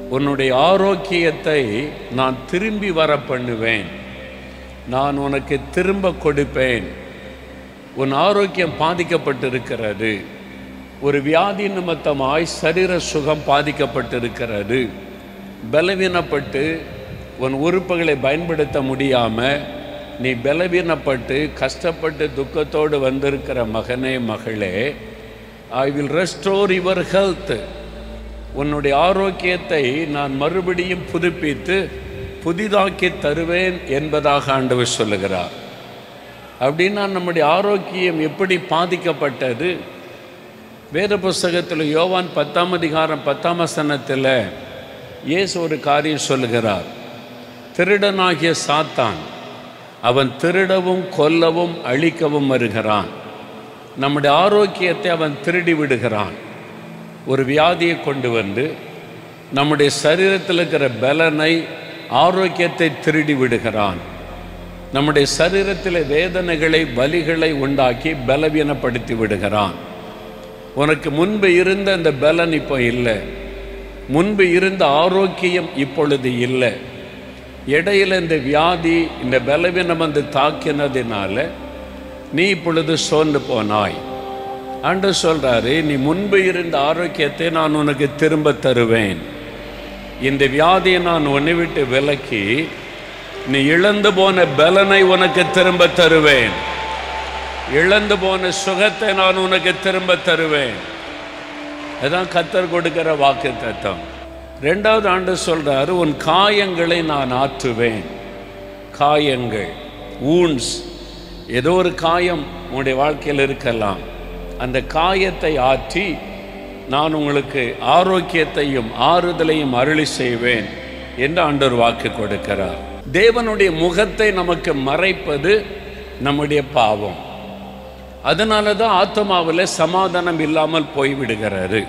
உன்னுடைய ஆரோக்கியத்தை நான் திரும்பி வர பண்ணுவேன் நான் உனக்கு திரும்ப கொடுப்பேன் உன் ஆரோக்கியம் பாதிக்கப்பட்டிருக்கிறது ஒரு வியாதி நிமித்தமாய் சரீர சுகம் பாதிக்கப்பட்டிருக்கிறது பலவீனப்பட்டு உன் உறுப்புகளை பயன்படுத்த முடியாமல் நீ பலவீனப்பட்டு கஷ்டப்பட்டு துக்கத்தோடு வந்திருக்கிற மகனே மகளே I will restore your health உன்னுடைய ஆரோக்கியத்தை நான் மறுபடியும் புதுப்பித்து புதிதாக்கி தருவேன் என்பதாக ஆண்டவர் சொல்லுகிறார் அப்படின்னா நம்முடைய ஆரோக்கியம் எப்படி பாதிக்கப்பட்டது வேத புஸ்தகத்தில் யோவான் பத்தாம் அதிகாரம் பத்தாம் வசனத்தில் இயேசு ஒரு காரியம் சொல்லுகிறார் திருடனாகிய சாத்தான் அவன் திருடவும் கொல்லவும் அழிக்கவும் வருகிறான் நம்முடைய ஆரோக்கியத்தை அவன் திருடி விடுகிறான் ஒரு வியாதியை கொண்டு வந்து நம்முடைய சரீரத்தில் இருக்கிற பலனை ஆரோக்கியத்தை திருடி விடுகிறான் நம்முடைய சரீரத்தில் வேதனைகளை வலிகளை உண்டாக்கி பலவீனப்படுத்தி விடுகிறான் உனக்கு முன்பு இருந்த அந்த பலன் இப்போ இல்லை முன்பு இருந்த ஆரோக்கியம் இப்பொழுது இல்லை இடையில இந்த வியாதி இந்த பலவீனம் வந்து தாக்கினதினால நீ இப்பொழுது சோர்ந்து போனாய் ஆண்டு சொல்றாரு நீ முன்பு இருந்த ஆரோக்கியத்தை நான் உனக்கு திரும்ப தருவேன் இந்த வியாதியை நான் உன்னை விட்டு விலக்கி நீ இழந்து போன பலனை உனக்கு திரும்ப தருவேன் இழந்து போன சுகத்தை நான் உனக்கு திரும்ப தருவேன் அதான் கத்தர் கொடுக்கிற வாக்கு தத்தம் ரெண்டாவது ஆண்டு சொல்றாரு உன் காயங்களை நான் ஆற்றுவேன் காயங்கள் ஊன்ஸ் ஏதோ ஒரு காயம் உன்னுடைய வாழ்க்கையில் இருக்கலாம் அந்த காயத்தை ஆற்றி நான் உங்களுக்கு ஆரோக்கியத்தையும் ஆறுதலையும் அருளி செய்வேன் என்று ஆண்டவர் வாக்கு கொடுக்கிறார் தேவனுடைய முகத்தை நமக்கு மறைப்பது நம்முடைய பாவம் அதனால தான் ஆத்மாவில் சமாதானம் இல்லாமல் போய்விடுகிறாரு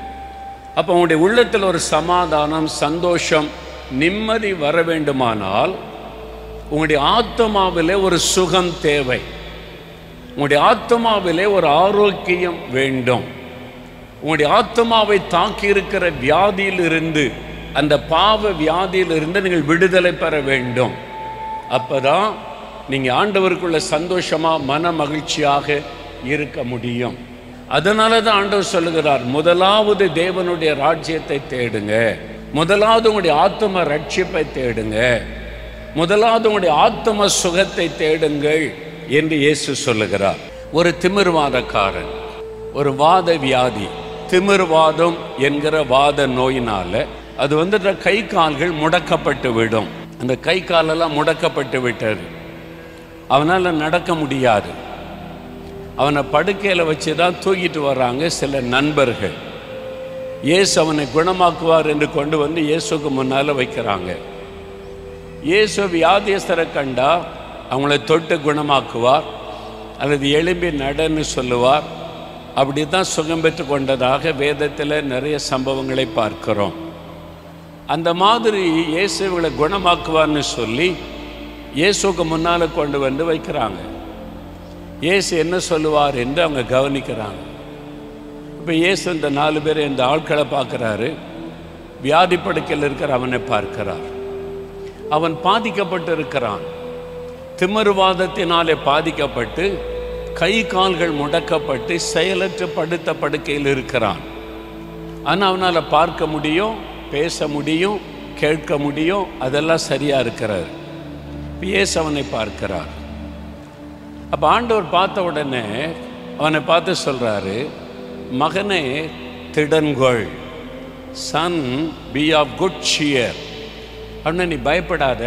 அப்போ உங்களுடைய உள்ளத்தில் ஒரு சமாதானம் சந்தோஷம் நிம்மதி வர வேண்டுமானால் உங்களுடைய ஆத்மாவிலே ஒரு சுகம் தேவை உங்களுடைய ஆத்மாவிலே ஒரு ஆரோக்கியம் வேண்டும் உங்களுடைய ஆத்மாவை தாக்கி இருக்கிற வியாதியிலிருந்து அந்த பாவ வியாதியிலிருந்து நீங்கள் விடுதலை பெற வேண்டும் அப்பதான் நீங்கள் ஆண்டவருக்குள்ள சந்தோஷமா மன மகிழ்ச்சியாக இருக்க முடியும் அதனால தான் ஆண்டவர் சொல்லுகிறார் முதலாவது தேவனுடைய ராஜ்யத்தை தேடுங்க முதலாவது உங்களுடைய ஆத்ம ரட்சிப்பை தேடுங்க முதலாவது உங்களுடைய ஆத்ம சுகத்தை தேடுங்கள் என்று இயேசு சொல்லுகிறார் ஒரு திமிர்வாதக்காரன் ஒரு வாத வியாதி திமிர்வாதம் என்கிற வாத நோயினால அது வந்து கை கால்கள் முடக்கப்பட்டு விடும் அந்த கை காலெல்லாம் முடக்கப்பட்டு விட்டது அவனால் நடக்க முடியாது அவனை படுக்கையில் வச்சு தான் தூக்கிட்டு வர்றாங்க சில நண்பர்கள் இயேசு அவனை குணமாக்குவார் என்று கொண்டு வந்து இயேசுக்கு முன்னால் வைக்கிறாங்க இயேசு வியாதியஸ்தரை கண்டா அவங்கள தொட்டு குணமாக்குவார் அல்லது எழும்பி நடன்னு சொல்லுவார் அப்படி தான் சுகம் பெற்று கொண்டதாக வேதத்தில் நிறைய சம்பவங்களை பார்க்கிறோம் அந்த மாதிரி இயேசு இவங்களை குணமாக்குவார்னு சொல்லி இயேசுக்கு முன்னால் கொண்டு வந்து வைக்கிறாங்க இயேசு என்ன சொல்லுவார் என்று அவங்க கவனிக்கிறாங்க இப்போ இயேசு இந்த நாலு பேர் இந்த ஆட்களை பார்க்குறாரு வியாதி படுக்கையில் இருக்கிற அவனை பார்க்கிறார் அவன் பாதிக்கப்பட்டு இருக்கிறான் திமிர்வாதத்தினாலே பாதிக்கப்பட்டு கை கால்கள் முடக்கப்பட்டு செயலற்று படுத்த படுக்கையில் இருக்கிறான் ஆனால் அவனால் பார்க்க முடியும் பேச முடியும் கேட்க முடியும் அதெல்லாம் சரியாக இருக்கிறார் இயேசு அவனை பார்க்கிறார் அப்போ ஆண்டவர் பார்த்த உடனே அவனை பார்த்து சொல்கிறாரு மகனே திடன்கொள் son be of good cheer அப்படின்னா நீ பயப்படாத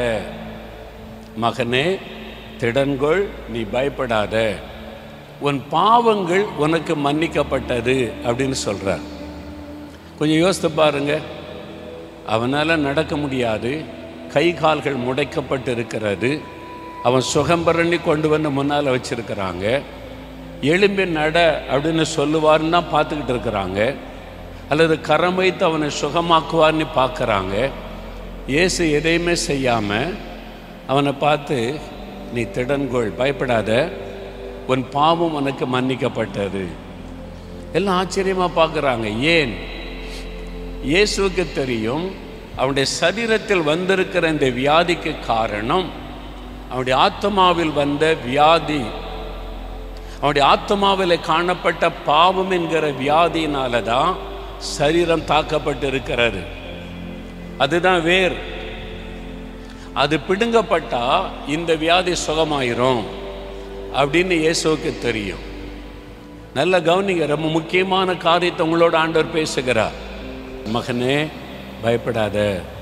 மகனே திடன்கொள் நீ பயப்படாத உன் பாவங்கள் உனக்கு மன்னிக்கப்பட்டது அப்படின்னு சொல்கிறார் கொஞ்சம் யோசித்து பாருங்க அவனால் நடக்க முடியாது கை கால்கள் முடைக்கப்பட்டு இருக்கிறது அவன் சுகம்பரணி கொண்டு வந்து முன்னால் வச்சிருக்கிறாங்க எலும்பி நட அப்படின்னு சொல்லுவார்னு தான் பார்த்துக்கிட்டு இருக்கிறாங்க அல்லது கரம் வைத்து அவனை சுகமாக்குவார்னு பார்க்குறாங்க இயேசு எதையுமே செய்யாமல் அவனை பார்த்து நீ திடன்கொள் பயப்படாத உன் பாவம் உனக்கு மன்னிக்கப்பட்டது எல்லாம் ஆச்சரியமாக பார்க்குறாங்க ஏன் இயேசுவுக்கு தெரியும் அவனுடைய சரீரத்தில் வந்திருக்கிற இந்த வியாதிக்கு காரணம் அவனுடைய ஆத்மாவில் வந்த வியாதி அவனுடைய ஆத்மாவில் காணப்பட்ட பாவம் என்கிற வியாதியினால தான் சரீரம் தாக்கப்பட்டு இருக்கிறது அதுதான் வேர் அது பிடுங்கப்பட்டா இந்த வியாதி சுகமாயிரும் அப்படின்னு இயேசுவுக்கு தெரியும் நல்ல கவனிங்க ரொம்ப முக்கியமான காரியத்தை உங்களோட ஆண்டவர் பேசுகிறார் மகனே பயப்படாத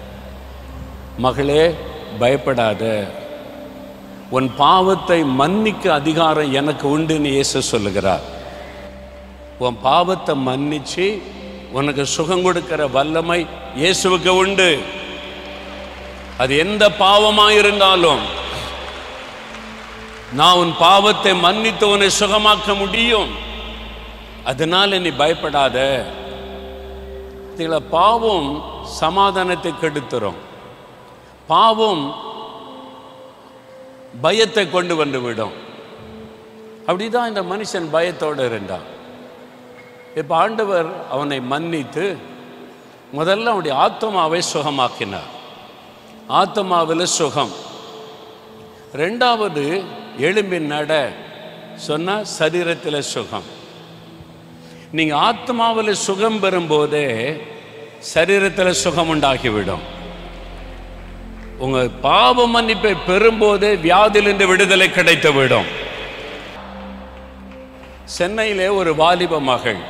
மகளே பயப்படாத உன் பாவத்தை மன்னிக்க அதிகாரம் எனக்கு உண்டுன்னு இயேசு சொல்லுகிறார் உன் பாவத்தை மன்னிச்சு உனக்கு சுகம் கொடுக்கிற வல்லமை இயேசுவுக்கு உண்டு அது எந்த பாவமா இருந்தாலும் நான் உன் பாவத்தை மன்னித்து உன்னை சுகமாக்க முடியும் அதனால நீ பயப்படாத இதுல பாவம் சமாதானத்தை கெடுத்துரும் பாவம் பயத்தை கொண்டு வந்து விடும் அப்படிதான் இந்த மனுஷன் பயத்தோடு இருந்தான் இப்ப ஆண்டவர் அவனை மன்னித்து முதல்ல அவனுடைய ஆத்மாவை சுகமாக்கினார் ஆத்மாவில் சுகம் ரெண்டாவது எலும்பின் நட சொன்னா சரீரத்தில் சுகம் நீங்க ஆத்மாவில் சுகம் பெறும்போதே சரீரத்தில் சுகம் உண்டாகிவிடும் உங்க பாவ மன்னிப்பை பெறும்போதே வியாதியிலிருந்து விடுதலை கிடைத்து விடும் சென்னையிலே ஒரு வாலிப மகள்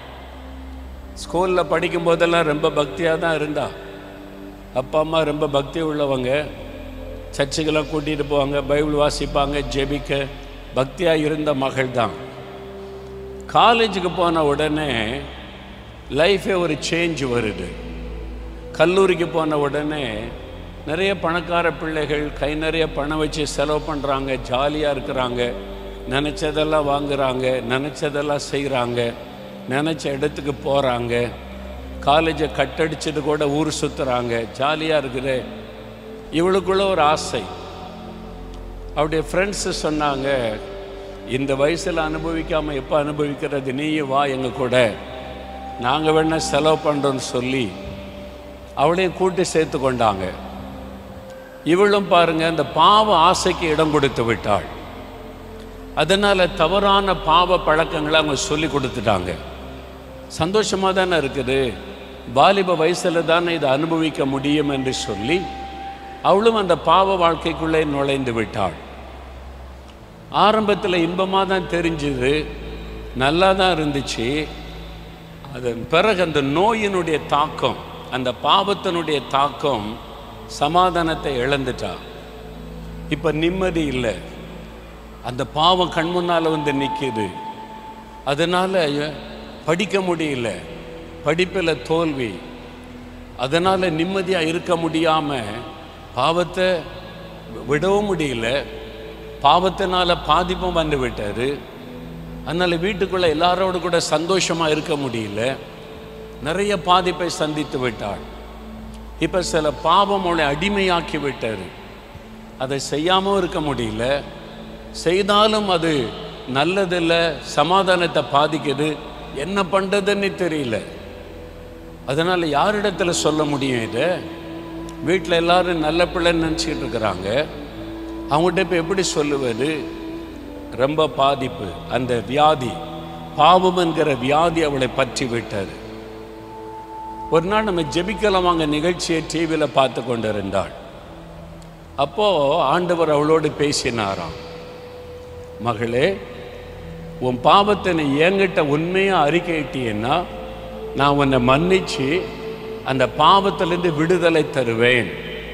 ஸ்கூலில் படிக்கும் போதெல்லாம் ரொம்ப பக்தியாக தான் இருந்தா அப்பா அம்மா ரொம்ப பக்தி உள்ளவங்க சர்ச்சுக்கெல்லாம் கூட்டிகிட்டு போவாங்க பைபிள் வாசிப்பாங்க ஜெபிக்க பக்தியாக இருந்த மகள் தான் காலேஜுக்கு போன உடனே லைஃபே ஒரு சேஞ்ச் வருது கல்லூரிக்கு போன உடனே நிறைய பணக்கார பிள்ளைகள் கை நிறைய பணம் வச்சு செலவு பண்ணுறாங்க ஜாலியாக இருக்கிறாங்க நினச்சதெல்லாம் வாங்குறாங்க நினச்சதெல்லாம் செய்கிறாங்க நினச்ச இடத்துக்கு போகிறாங்க காலேஜை கட்டடிச்சது கூட ஊர் சுற்றுறாங்க ஜாலியாக இருக்குது இவளுக்குள்ள ஒரு ஆசை அவருடைய ஃப்ரெண்ட்ஸு சொன்னாங்க இந்த வயசில் அனுபவிக்காமல் எப்போ அனுபவிக்கிறது நீயும் வா எங்கள் கூட நாங்கள் வேணால் செலவு பண்ணுறோன்னு சொல்லி அவளையும் கூட்டி சேர்த்து கொண்டாங்க இவளும் பாருங்க இந்த பாவ ஆசைக்கு இடம் கொடுத்து விட்டாள் அதனால தவறான பாவ பழக்கங்களை அவங்க சொல்லி கொடுத்துட்டாங்க சந்தோஷமாக தானே இருக்குது வாலிப வயசில் தானே இதை அனுபவிக்க முடியும் என்று சொல்லி அவளும் அந்த பாவ வாழ்க்கைக்குள்ளே நுழைந்து விட்டாள் ஆரம்பத்தில் இன்பமாக தான் தெரிஞ்சுது நல்லா தான் இருந்துச்சு அதன் பிறகு அந்த நோயினுடைய தாக்கம் அந்த பாவத்தினுடைய தாக்கம் சமாதானத்தை இழந்துட்டா இப்போ நிம்மதி இல்லை அந்த பாவம் கண் முன்னால் வந்து நிற்கிது அதனால் படிக்க முடியல படிப்பில் தோல்வி அதனால் நிம்மதியாக இருக்க முடியாமல் பாவத்தை விடவும் முடியல பாவத்தினால பாதிப்பும் வந்து விட்டாரு அதனால் வீட்டுக்குள்ளே எல்லாரோடு கூட சந்தோஷமாக இருக்க முடியல நிறைய பாதிப்பை சந்தித்து விட்டாள் இப்போ சில பாவம் அவளை அடிமையாக்கி விட்டாரு அதை செய்யாமல் இருக்க முடியல செய்தாலும் அது நல்லதில்லை சமாதானத்தை பாதிக்குது என்ன பண்ணுறதுன்னு தெரியல அதனால் யாரிடத்துல சொல்ல முடியும் இதை வீட்டில் எல்லாரும் நல்ல பிள்ளைன்னு நினச்சிக்கிட்டு இருக்கிறாங்க அவங்ககிட்ட இப்போ எப்படி சொல்லுவது ரொம்ப பாதிப்பு அந்த வியாதி பாவம் என்கிற வியாதி அவளை பற்றி விட்டது ஒரு நாள் நம்ம ஜெபிக்கலாம் வாங்க நிகழ்ச்சியை டிவியில் பார்த்து கொண்டிருந்தாள் அப்போ ஆண்டவர் அவளோடு பேசினாராம் மகளே உன் பாவத்தை நீ என்கிட்ட உண்மையாக அறிக்கையிட்டீன்னா நான் உன்னை மன்னிச்சு அந்த பாவத்திலிருந்து விடுதலை தருவேன்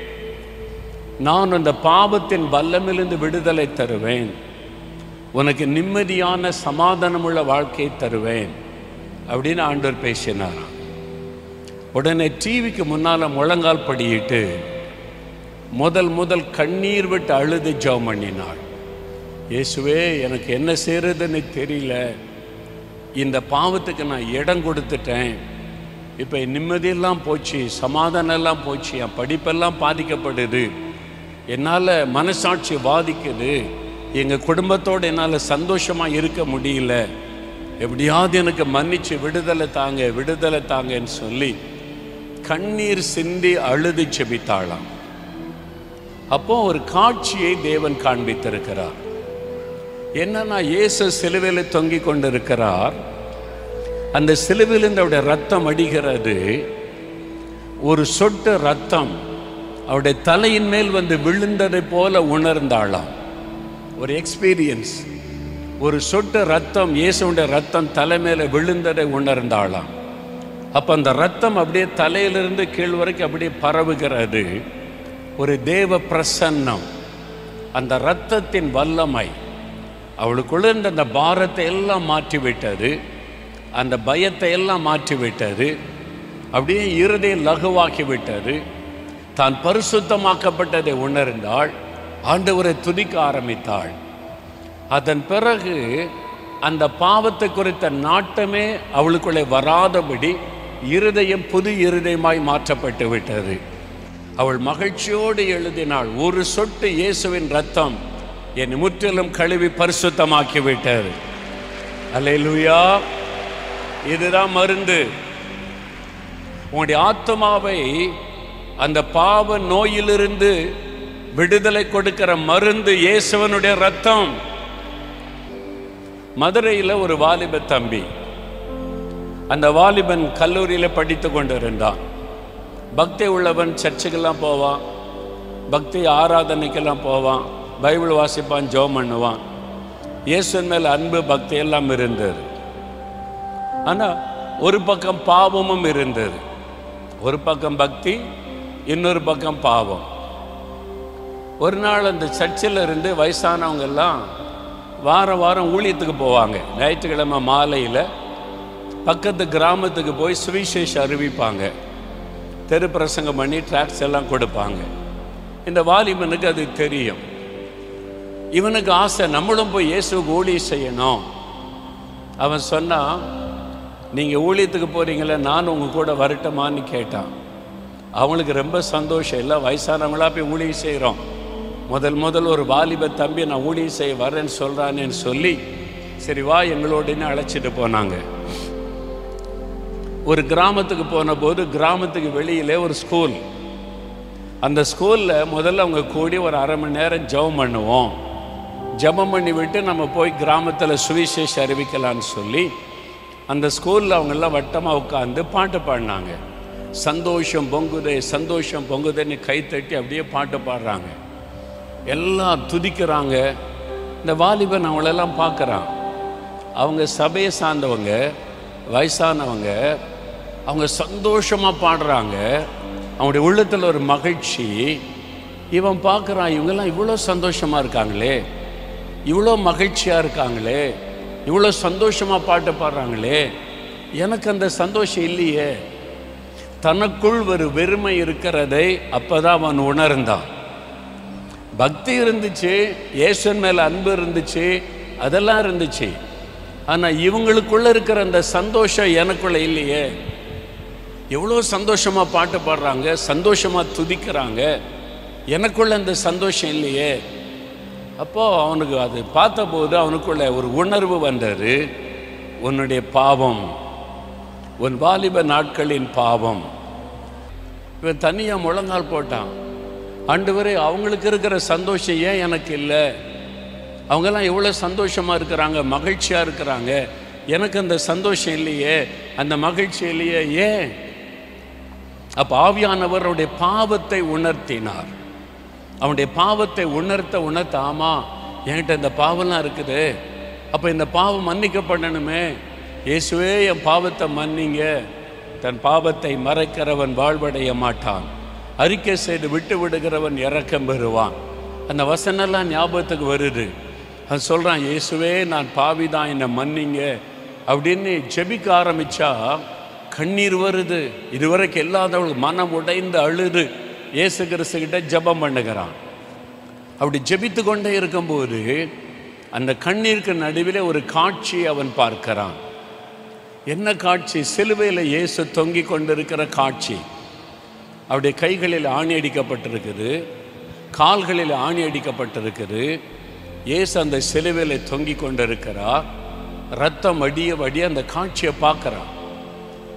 நான் அந்த பாவத்தின் வல்லமிலிருந்து விடுதலை தருவேன் உனக்கு நிம்மதியான சமாதானமுள்ள வாழ்க்கையை தருவேன் அப்படின்னு ஆண்டவர் பேசினாராம் உடனே டிவிக்கு முன்னால் முழங்கால் படியிட்டு முதல் முதல் கண்ணீர் விட்டு அழுது ஜெபம் பண்ணினாள் இயேசுவே எனக்கு என்ன செய்யறதுன்னு தெரியல இந்த பாவத்துக்கு நான் இடம் கொடுத்துட்டேன் இப்போ நிம்மதியெல்லாம் போச்சு சமாதானம் எல்லாம் போச்சு என் படிப்பெல்லாம் பாதிக்கப்படுது என்னால் மனசாட்சி பாதிக்குது எங்கள் குடும்பத்தோடு என்னால் சந்தோஷமாக இருக்க முடியல எப்படியாவது எனக்கு மன்னிச்சு விடுதலை தாங்க விடுதலை தாங்கன்னு சொல்லி கண்ணீர் சிந்தி அழுது செபித்தாளாம் அப்போ ஒரு காட்சியை தேவன் காண்பித்திருக்கிறார் என்னன்னா இயேசு சிலுவையில் தொங்கிக் கொண்டிருக்கிறார் அந்த சிலுவையிலிருந்து அவருடைய ரத்தம் அடிகிறது ஒரு சொட்டு ரத்தம் அவருடைய தலையின் மேல் வந்து விழுந்ததை போல உணர்ந்தாளாம் ஒரு எக்ஸ்பீரியன்ஸ் ஒரு சொட்டு ரத்தம் இயேசுடைய ரத்தம் தலை மேல விழுந்ததை உணர்ந்தாளாம் அப்ப அந்த ரத்தம் அப்படியே தலையிலிருந்து கீழ் வரைக்கும் அப்படியே பரவுகிறது ஒரு தேவ பிரசன்னம் அந்த ரத்தத்தின் வல்லமை அவளுக்குள்ள இருந்த அந்த பாரத்தை எல்லாம் மாற்றி விட்டது அந்த பயத்தை எல்லாம் மாற்றி விட்டது அப்படியே இருதயம் லகுவாக்கி விட்டது தான் பரிசுத்தமாக்கப்பட்டதை உணர்ந்தாள் ஆண்டவரை துதிக்க ஆரம்பித்தாள் அதன் பிறகு அந்த பாவத்தை குறித்த நாட்டமே அவளுக்குள்ளே வராதபடி இருதயம் புது இருதயமாய் மாற்றப்பட்டு விட்டது அவள் மகிழ்ச்சியோடு எழுதினாள் ஒரு சொட்டு இயேசுவின் ரத்தம் என்னை முற்றிலும் கழுவி பரிசுத்தமாக்கி விட்டது அல்லேலூயா இதுதான் மருந்து உங்களுடைய ஆத்மாவை அந்த பாவ நோயிலிருந்து விடுதலை கொடுக்கிற மருந்து இயேசுவனுடைய ரத்தம் மதுரையில் ஒரு வாலிப தம்பி அந்த வாலிபன் கல்லூரியில் படித்து கொண்டிருந்தான் பக்தி உள்ளவன் சர்ச்சுக்கெல்லாம் போவான் பக்தி ஆராதனைக்கெல்லாம் போவான் பைபிள் வாசிப்பான் ஜோம் பண்ணுவான் இயேசுவின் மேல் அன்பு பக்தி எல்லாம் இருந்தது ஆனால் ஒரு பக்கம் பாவமும் இருந்தது ஒரு பக்கம் பக்தி இன்னொரு பக்கம் பாவம் ஒரு நாள் அந்த சர்ச்சில் இருந்து வயசானவங்க எல்லாம் வாரம் வாரம் ஊழியத்துக்கு போவாங்க ஞாயிற்றுக்கிழமை மாலையில் பக்கத்து கிராமத்துக்கு போய் சுவிசேஷம் அறிவிப்பாங்க தெரு பிரசங்கம் பண்ணி ட்ராக்ஸ் எல்லாம் கொடுப்பாங்க இந்த வாலிபனுக்கு அது தெரியும் இவனுக்கு ஆசை நம்மளும் போய் இயேசுக்கு ஊழியம் செய்யணும் அவன் சொன்னான் நீங்கள் ஊழியத்துக்கு போகிறீங்களே நான் உங்கள் கூட வரட்டுமான்னு கேட்டான் அவங்களுக்கு ரொம்ப சந்தோஷம் இல்லை வயசானவங்களா போய் ஊழியம் செய்கிறோம் முதல் முதல் ஒரு வாலிப தம்பி நான் ஊழியம் செய்ய வரேன்னு சொல்கிறானேன்னு சொல்லி சரி வா எங்களோடனே அழைச்சிட்டு போனாங்க ஒரு கிராமத்துக்கு போன போது கிராமத்துக்கு வெளியிலே ஒரு ஸ்கூல் அந்த ஸ்கூலில் முதல்ல அவங்க கூடி ஒரு அரை மணி நேரம் ஜெபம் பண்ணுவோம் ஜெபம் பண்ணி விட்டு நம்ம போய் கிராமத்தில் சுவிசேஷ அறிவிக்கலான்னு சொல்லி அந்த ஸ்கூலில் அவங்கெல்லாம் வட்டமாக உட்காந்து பாட்டு பாடினாங்க சந்தோஷம் பொங்குதே சந்தோஷம் பொங்குதேன்னு கைத்தட்டி அப்படியே பாட்டு பாடுறாங்க எல்லாம் துதிக்கிறாங்க இந்த வாலிபன் அவங்களெல்லாம் பார்க்குறான் அவங்க சபையை சார்ந்தவங்க வயசானவங்க அவங்க சந்தோஷமாக பாடுறாங்க அவங்களுடைய உள்ளத்தில் ஒரு மகிழ்ச்சி இவன் பார்க்குறான் இவங்கெல்லாம் இவ்வளோ சந்தோஷமாக இருக்காங்களே இவ்வளோ மகிழ்ச்சியாக இருக்காங்களே இவ்வளோ சந்தோஷமாக பாட்டு பாடுறாங்களே எனக்கு அந்த சந்தோஷம் இல்லையே தனக்குள் ஒரு வெறுமை இருக்கிறதை அப்பதான் அவன் உணர்ந்தான் பக்தி இருந்துச்சு இயேசுன் மேல அன்பு இருந்துச்சு அதெல்லாம் இருந்துச்சு ஆனா இவங்களுக்குள்ள இருக்கிற அந்த சந்தோஷம் எனக்குள்ள இல்லையே எவ்வளோ சந்தோஷமா பாட்டு பாடுறாங்க சந்தோஷமா துதிக்கிறாங்க எனக்குள்ள அந்த சந்தோஷம் இல்லையே அப்போ அவனுக்கு அது பார்த்தபோது அவனுக்குள்ள ஒரு உணர்வு வந்தது உன்னுடைய பாவம் உன் வாலிப நாட்களின் பாவம் இவன் தனியாக முழங்கால் போட்டான் ஆண்டவரே அவங்களுக்கு இருக்கிற சந்தோஷம் ஏன் எனக்கு இல்லை அவங்கெல்லாம் எவ்வளோ சந்தோஷமாக இருக்கிறாங்க மகிழ்ச்சியாக இருக்கிறாங்க எனக்கு அந்த சந்தோஷம் இல்லையே அந்த மகிழ்ச்சி இல்லையே ஏன் அப்போ ஆவியானவருடைய பாவத்தை உணர்த்தினார் அவனுடைய பாவத்தை உணர்த்த உணர்த்த ஆமா என்கிட்ட இந்த பாவம்லாம் இருக்குது அப்போ இந்த பாவம் மன்னிக்கப்படணுமே இயேசுவே என் பாவத்தை மன்னிங்க தன் பாவத்தை மறைக்கிறவன் வாழ்வடைய மாட்டான் அறிக்கை செய்து விட்டு விடுகிறவன் இறக்கம் பெறுவான் அந்த வசனெல்லாம் ஞாபகத்துக்கு வருது அது சொல்கிறான் இயேசுவே நான் பாவி தான் என்னை மன்னிங்க அப்படின்னு ஜெபிக்க ஆரம்பிச்சா கண்ணீர் வருது இதுவரைக்கும் இல்லாதவளுக்கு மனம் உடைந்து அழுது இயேசு கிறிஸ்துக்கிட்ட ஜெபம் பண்ணுகிறான் அப்படி ஜெபித்து கொண்டே இருக்கும்போது அந்த கண்ணீருக்கு நடுவிலே ஒரு காட்சி அவன் பார்க்கிறான் என்ன காட்சி சிலுவையில் இயேசு தொங்கிக் கொண்டிருக்கிற காட்சி அவருடைய கைகளில் ஆணி அடிக்கப்பட்டிருக்குது கால்களில் ஆணி அடிக்கப்பட்டிருக்குது இயேசு அந்த சிலுவையில் தொங்கிக் கொண்டிருக்கிறார் ரத்தம் வடிய வடிய அந்த காட்சியை பார்க்குறான்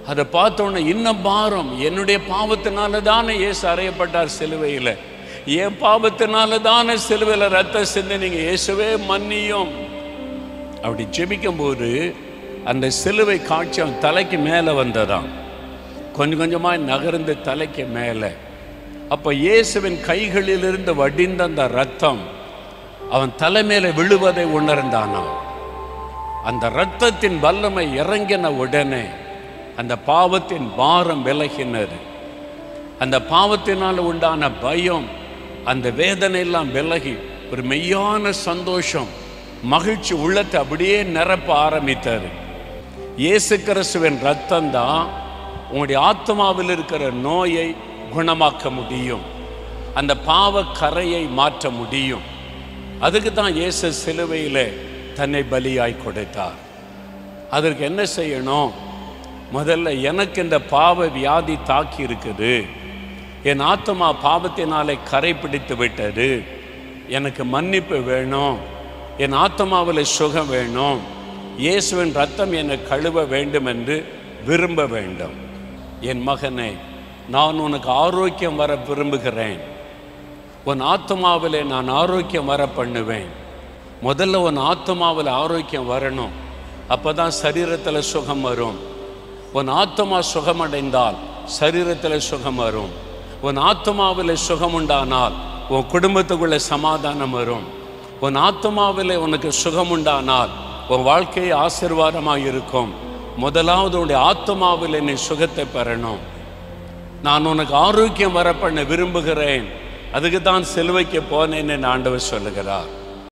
அதை பார்த்தோன்னே இன்னும் பாரம் என்னுடைய பாவத்தினால தானே இயேசு அறையப்பட்டார் சிலுவையில் என் பாவத்தினால தானே சிலுவையில் ரத்த சிந்தினீங்க இயேசுவே மன்னியும் அப்படி ஜெபிக்கும்போது அந்த சிலுவை காட்சி அவன் தலைக்கு மேலே வந்ததாம் கொஞ்சம் கொஞ்சமாக நகர்ந்து தலைக்கு மேலே அப்போ இயேசுவின் கைகளிலிருந்து வடிந்த அந்த ரத்தம் அவன் தலைமையில விழுவதை உணர்ந்தானாம் அந்த இரத்தத்தின் வல்லமை இறங்கின உடனே அந்த பாவத்தின் பாரம் விலகினது அந்த பாவத்தினால் உண்டான பயம் அந்த வேதனை எல்லாம் விலகி ஒரு மெய்யான சந்தோஷம் மகிழ்ச்சி உள்ளத்தை அப்படியே நிரப்ப ஆரம்பித்தது இயேசு கிறிஸ்துவின் ரத்தம் தான் உங்களுடைய ஆத்மாவில் இருக்கிற நோயை குணமாக்க முடியும் அந்த பாவ கரையை மாற்ற முடியும் அதுக்கு தான் இயேசு சிலுவையில் தன்னை பலியாய் கொடுத்தார் அதற்கு என்ன செய்யணும் முதல்ல எனக்கு இந்த பாவ வியாதி தாக்கி இருக்குது என் ஆத்மா பாவத்தினாலே கரை பிடித்து விட்டது எனக்கு மன்னிப்பு வேணும் என் ஆத்மாவில் சுகம் வேணும் இயேசுவின் ரத்தம் என்னை கழுவ வேண்டும் என்று விரும்ப வேண்டும் என் மகனே நான் உனக்கு ஆரோக்கியம் வர விரும்புகிறேன் உன் ஆத்மாவிலே நான் ஆரோக்கியம் வர பண்ணுவேன் முதல்ல உன் ஆத்மாவில் ஆரோக்கியம் வரணும் அப்போ தான் சரீரத்தில் சுகம் வரும் உன் ஆத்மா சுகமடைந்தால் சரீரத்தில் சுகம் வரும் உன் ஆத்மாவில் சுகம் உண்டானால் உன் குடும்பத்துக்குள்ள சமாதானம் வரும் உன் ஆத்மாவில் உனக்கு சுகம் உண்டானால் உன் வாழ்க்கை ஆசீர்வாதமாக இருக்கும் முதலாவது உன்னுடைய ஆத்மாவில் நீ சுகத்தை பெறணும் நான் உனக்கு ஆரோக்கியம் வர பண்ண விரும்புகிறேன் அதுக்கு தான் சிலுவைக்கு போனேன்னு ஆண்டவர் சொல்லுகிறார்